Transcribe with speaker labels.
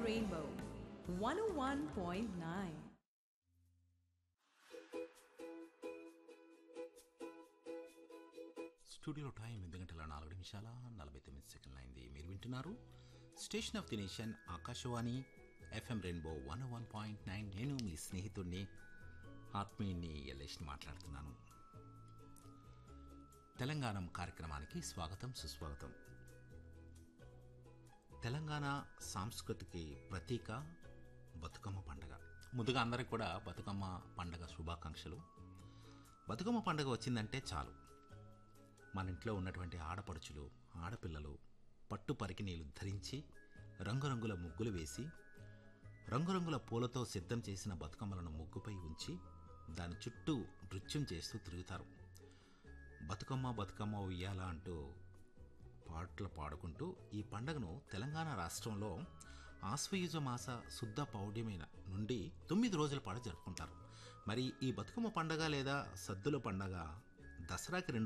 Speaker 1: Rainbow 101.9.
Speaker 2: Studio time ఎనిమిది గంటల నాలుగు నిమిషాల నలభై తొమ్మిది సెకండ్లు అయింది మీరు వింటున్నారు station of the nation Akashvani FM rainbow one one point nine నేను మీ స్నేహితుడిని ఆత్మీయుణ్ణి ఎల్లేష్ని మాట్లాడుతున్నాను తెలంగాణ కార్యక్రమానికి స్వాగతం సుస్వాగతం తెలంగాణ సాంస్కృతికి ప్రతీక బతుకమ్మ పండగ ముందుగా అందరికి కూడా బతుకమ్మ పండగ శుభాకాంక్షలు బతుకమ్మ పండగ వచ్చిందంటే చాలు మన ఇంట్లో ఉన్నటువంటి ఆడపడుచులు ఆడపిల్లలు పట్టు పరికినీలు ధరించి రంగురంగుల ముగ్గులు వేసి రంగురంగుల పూలతో సిద్ధం చేసిన బతుకమ్మలను ముగ్గుపై ఉంచి దాని చుట్టూ నృత్యం చేస్తూ తిరుగుతారు బతుకమ్మ బతుకమ్మ ఉయ్యాల అంటూ పాటలు పాడుకుంటూ ఈ పండగను తెలంగాణ రాష్ట్రంలో ఆశ్వయుజ మాస శుద్ధ పౌర్ణమైన నుండి తొమ్మిది రోజుల పాటు జరుపుకుంటారు మరి ఈ బతుకమ్మ పండగ లేదా సద్దుల పండగ దసరాకి రెండు